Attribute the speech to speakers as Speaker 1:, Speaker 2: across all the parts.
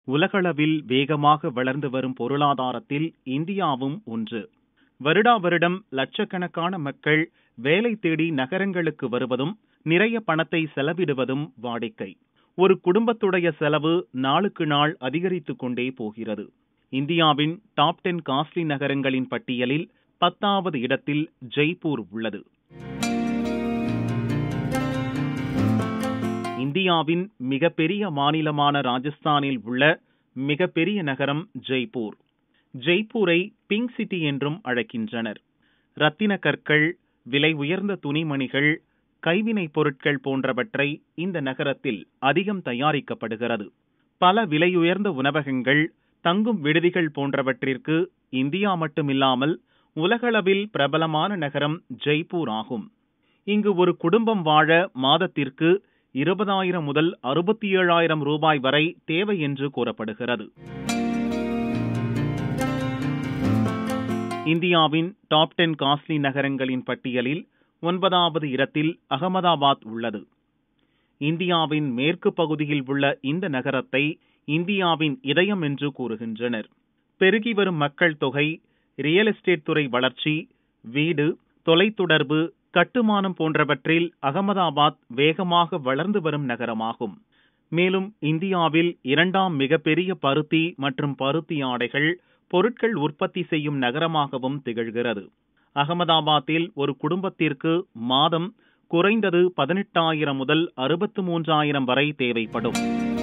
Speaker 1: உலகளவில் வேகமாக வளர்ந்து வரும் பொருளாதாரத்தில் இந்தியாவும் ஒன்று வருடா வருடம் லட்சக்கணக்கான மக்கள் வேலை தேடி நகரங்களுக்கு வருவதும் நிறைய பணத்தை செலவிடுவதும் வாடிக்கை ஒரு குடும்பத்துடைய செலவு நாளுக்கு நாள் அதிகரித்துக் கொண்டே போகிறது இந்தியாவின் டாப் டென் காஸ்ட்லி நகரங்களின் பட்டியலில் பத்தாவது இடத்தில் ஜெய்ப்பூர் உள்ளது இந்தியாவின் மிகப்பெரிய மாநிலமான ராஜஸ்தானில் உள்ள மிகப்பெரிய நகரம் ஜெய்ப்பூர் ஜெய்ப்பூரை பிங்க் சிட்டி என்றும் அழைக்கின்றனர் ரத்தின கற்கள் விலை உயர்ந்த துணிமணிகள் கைவினைப் பொருட்கள் போன்றவற்றை இந்த நகரத்தில் அதிகம் தயாரிக்கப்படுகிறது பல விலையுயர்ந்த உணவகங்கள் தங்கும் விடுதிகள் போன்றவற்றிற்கு இந்தியா மட்டுமில்லாமல் உலகளவில் பிரபலமான நகரம் ஜெய்ப்பூர் ஆகும் இங்கு ஒரு குடும்பம் வாழ மாதத்திற்கு இருபதாயிரம் முதல் அறுபத்தி ஏழாயிரம் ரூபாய் வரை தேவை என்று கூறப்படுகிறது இந்தியாவின் டாப் டென் காஸ்ட்லி நகரங்களின் பட்டியலில் ஒன்பதாவது இடத்தில் அகமதாபாத் உள்ளது இந்தியாவின் மேற்கு பகுதியில் உள்ள இந்த நகரத்தை இந்தியாவின் இதயம் என்று கூறுகின்றனர் பெருகி வரும் மக்கள் தொகை ரியல் எஸ்டேட் துறை வளர்ச்சி வீடு தொலைத்தொடர்பு கட்டுமானம் போன்றவற்றில் அகமதாபாத் வேகமாக வளர்ந்து வரும் நகரமாகும் மேலும் இந்தியாவில் இரண்டாம் மிகப்பெரிய பருத்தி மற்றும் பருத்தி ஆடைகள் பொருட்கள் உற்பத்தி செய்யும் நகரமாகவும் திகழ்கிறது அகமதாபாத்தில் ஒரு குடும்பத்திற்கு மாதம் குறைந்தது பதினெட்டாயிரம் முதல் அறுபத்து மூன்றாயிரம் வரை தேவைப்படும்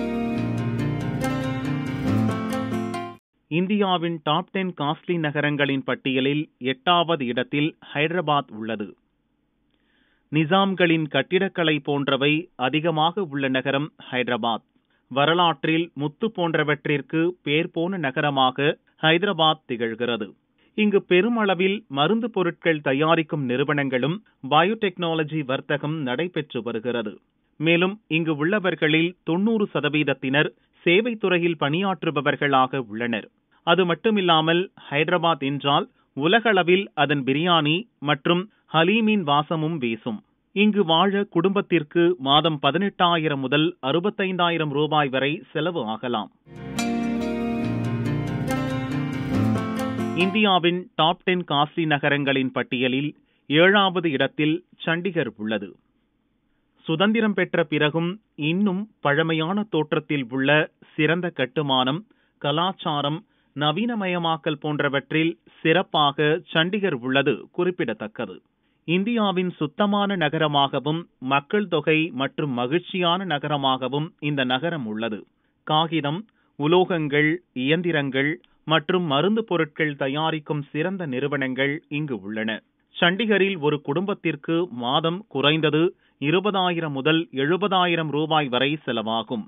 Speaker 1: இந்தியாவின் டாப் டென் காஸ்ட்லி நகரங்களின் பட்டியலில் எட்டாவது இடத்தில் ஹைதராபாத் உள்ளது நிசாம்களின் கட்டிடக்கலை போன்றவை அதிகமாக உள்ள நகரம் ஹைதராபாத் வரலாற்றில் முத்து போன்றவற்றிற்கு பேர் போன நகரமாக ஹைதராபாத் திகழ்கிறது இங்கு பெருமளவில் மருந்து பொருட்கள் தயாரிக்கும் நிறுவனங்களும் பயோடெக்னாலஜி வர்த்தகம் நடைபெற்று வருகிறது மேலும் இங்கு உள்ளவர்களில் தொன்னூறு சதவீதத்தினர் சேவை துறையில் பணியாற்றுபவர்களாக உள்ளனர் அது மட்டுமில்லாமல் ஹைதராபாத் என்றால் உலகளவில் அதன் பிரியாணி மற்றும் ஹலீமின் வாசமும் வீசும் இங்கு வாழ குடும்பத்திற்கு மாதம் பதினெட்டாயிரம் முதல் அறுபத்தைந்தாயிரம் ரூபாய் வரை செலவு ஆகலாம் இந்தியாவின் டாப் டென் காஸ்ட்லி நகரங்களின் பட்டியலில் ஏழாவது இடத்தில் சண்டிகர் உள்ளது சுதந்திரம் பெற்ற பிறகும் இன்னும் பழமையான தோற்றத்தில் உள்ள சிறந்த கட்டுமானம் கலாச்சாரம் நவீனமயமாக்கல் போன்றவற்றில் சிறப்பாக சண்டிகர் உள்ளது குறிப்பிடத்தக்கது இந்தியாவின் சுத்தமான நகரமாகவும் மக்கள் தொகை மற்றும் மகிழ்ச்சியான நகரமாகவும் இந்த நகரம் உள்ளது காகிதம் உலோகங்கள் இயந்திரங்கள் மற்றும் மருந்து பொருட்கள் தயாரிக்கும் சிறந்த நிறுவனங்கள் இங்கு உள்ளன சண்டிகரில் ஒரு குடும்பத்திற்கு மாதம் குறைந்தது இருபதாயிரம் முதல் எழுபதாயிரம் ரூபாய் வரை செலவாகும்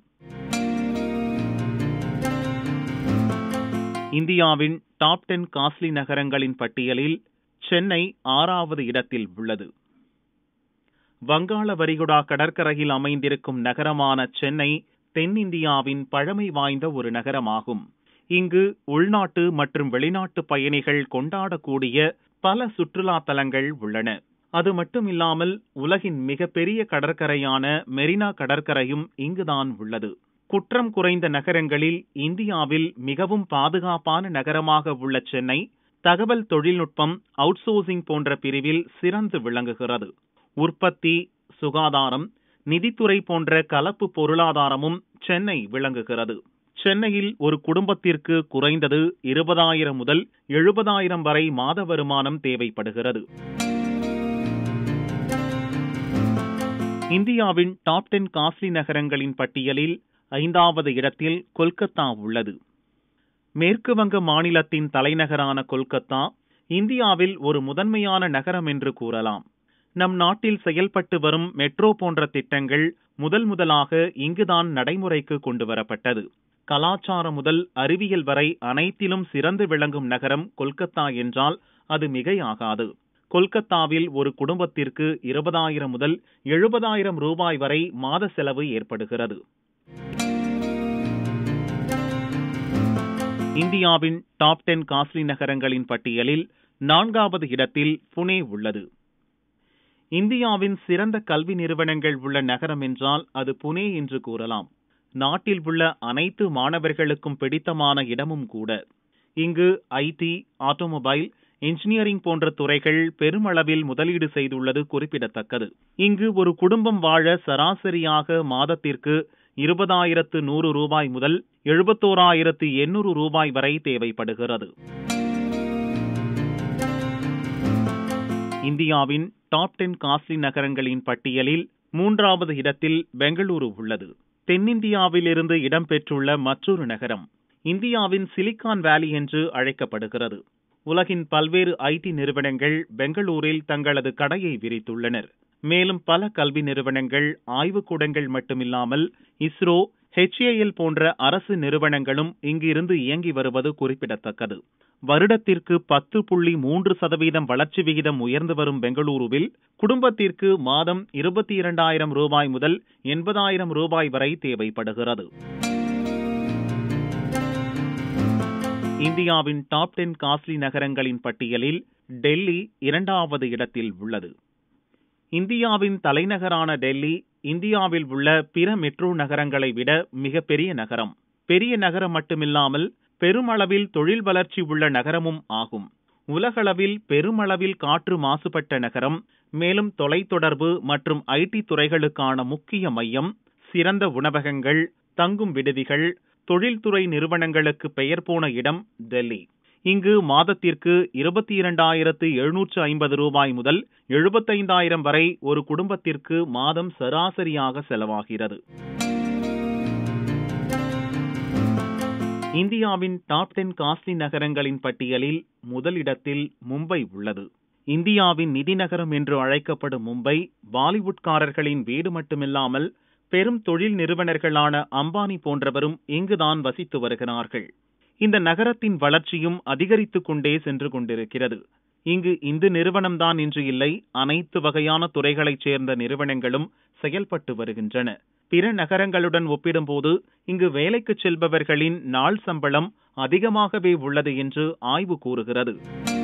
Speaker 1: இந்தியாவின் டாப் டென் காஸ்ட்லி நகரங்களின் பட்டியலில் சென்னை ஆறாவது இடத்தில் உள்ளது வங்காள வரிகுடா கடற்கரையில் அமைந்திருக்கும் நகரமான சென்னை தென்னிந்தியாவின் பழமை வாய்ந்த ஒரு நகரமாகும் இங்கு உள்நாட்டு மற்றும் வெளிநாட்டு பயணிகள் கொண்டாடக்கூடிய பல சுற்றுலா தலங்கள் உள்ளன அது மட்டுமில்லாமல் உலகின் மிகப்பெரிய கடற்கரையான மெரினா கடற்கரையும் இங்குதான் உள்ளது குற்றம் குறைந்த நகரங்களில் இந்தியாவில் மிகவும் பாதுகாப்பான நகரமாக உள்ள சென்னை தகவல் தொழில்நுட்பம் அவுட்சோர்சிங் போன்ற பிரிவில் சிறந்து விளங்குகிறது உற்பத்தி சுகாதாரம் நிதித்துறை போன்ற கலப்பு பொருளாதாரமும் சென்னை விளங்குகிறது சென்னையில் ஒரு குடும்பத்திற்கு குறைந்தது இருபதாயிரம் முதல் எழுபதாயிரம் வரை மாத வருமானம் தேவைப்படுகிறது இந்தியாவின் டாப் டென் காஸ்ட்லி நகரங்களின் பட்டியலில் ஐந்தாவது இடத்தில் கொல்கத்தா உள்ளது மேற்கு வங்க மாநிலத்தின் தலைநகரான கொல்கத்தா இந்தியாவில் ஒரு முதன்மையான நகரம் என்று கூறலாம் நம் நாட்டில் செயல்பட்டு வரும் மெட்ரோ போன்ற திட்டங்கள் முதல் முதலாக இங்குதான் நடைமுறைக்கு கொண்டு வரப்பட்டது கலாச்சாரம் முதல் அறிவியல் வரை அனைத்திலும் சிறந்து விளங்கும் நகரம் கொல்கத்தா என்றால் அது மிகையாகாது கொல்கத்தாவில் ஒரு குடும்பத்திற்கு இருபதாயிரம் முதல் எழுபதாயிரம் ரூபாய் வரை மாத செலவு ஏற்படுகிறது இந்தியாவின் டாப் டென் காஸ்ட்லி நகரங்களின் பட்டியலில் நான்காவது இடத்தில் புனே உள்ளது இந்தியாவின் சிறந்த கல்வி நிறுவனங்கள் உள்ள நகரம் என்றால் அது புனே என்று கூறலாம் நாட்டில் உள்ள அனைத்து மாணவர்களுக்கும் பிடித்தமான இடமும் கூட இங்கு ஐடி ஆட்டோமொபைல் இன்ஜினியரிங் போன்ற துறைகள் பெருமளவில் முதலீடு செய்துள்ளது குறிப்பிடத்தக்கது இங்கு ஒரு குடும்பம் வாழ சராசரியாக மாதத்திற்கு இருபதாயிரத்து நூறு ரூபாய் முதல் எழுபத்தோராயிரத்து எண்ணூறு ரூபாய் வரை தேவைப்படுகிறது இந்தியாவின் டாப் டென் காஸ்ட்லி நகரங்களின் பட்டியலில் மூன்றாவது இடத்தில் பெங்களூரு உள்ளது தென்னிந்தியாவிலிருந்து இடம்பெற்றுள்ள மற்றொரு நகரம் இந்தியாவின் சிலிகான் வேலி என்று அழைக்கப்படுகிறது உலகின் பல்வேறு ஐடி நிறுவனங்கள் பெங்களூரில் தங்களது கடையை விரித்துள்ளனர் மேலும் பல கல்வி நிறுவனங்கள் ஆய்வுக்கூடங்கள் மட்டுமில்லாமல் இஸ்ரோ ஹெச்ஏஎல் போன்ற அரசு நிறுவனங்களும் இங்கிருந்து இயங்கி வருவது குறிப்பிடத்தக்கது வருடத்திற்கு பத்து புள்ளி மூன்று சதவீதம் வளர்ச்சி விகிதம் உயர்ந்து வரும் பெங்களூருவில் குடும்பத்திற்கு மாதம் இருபத்தி இரண்டாயிரம் ரூபாய் முதல் எண்பதாயிரம் ரூபாய் வரை தேவைப்படுகிறது இந்தியாவின் டாப் டென் காஸ்ட்லி நகரங்களின் பட்டியலில் டெல்லி இரண்டாவது இடத்தில் உள்ளது இந்தியாவின் தலைநகரான டெல்லி இந்தியாவில் உள்ள பிற மெட்ரோ நகரங்களை விட மிக பெரிய நகரம் பெரிய நகரம் மட்டுமில்லாமல் பெருமளவில் தொழில் வளர்ச்சி உள்ள நகரமும் ஆகும் உலகளவில் பெருமளவில் காற்று மாசுபட்ட நகரம் மேலும் தொலைத்தொடர்பு மற்றும் ஐடி துறைகளுக்கான முக்கிய மையம் சிறந்த உணவகங்கள் தங்கும் விடுதிகள் தொழில்துறை நிறுவனங்களுக்கு பெயர் போன இடம் டெல்லி இங்கு மாதத்திற்கு இருபத்தி இரண்டாயிரத்து எழுநூற்று ஐம்பது ரூபாய் முதல் எழுபத்தைந்தாயிரம் வரை ஒரு குடும்பத்திற்கு மாதம் சராசரியாக செலவாகிறது இந்தியாவின் டாப் டென் காஸ்ட்லி நகரங்களின் பட்டியலில் முதலிடத்தில் மும்பை உள்ளது இந்தியாவின் நிதி நகரம் என்று அழைக்கப்படும் மும்பை பாலிவுட்காரர்களின் வீடு மட்டுமில்லாமல் பெரும் தொழில் நிறுவனர்களான அம்பானி போன்றவரும் இங்குதான் வசித்து வருகிறார்கள் இந்த நகரத்தின் வளர்ச்சியும் அதிகரித்துக் கொண்டே சென்று கொண்டிருக்கிறது இங்கு இந்து நிறுவனம்தான் இன்று இல்லை அனைத்து வகையான துறைகளைச் சேர்ந்த நிறுவனங்களும் செயல்பட்டு வருகின்றன பிற நகரங்களுடன் ஒப்பிடும்போது இங்கு வேலைக்கு செல்பவர்களின் நாள் சம்பளம் அதிகமாகவே உள்ளது என்று ஆய்வு கூறுகிறது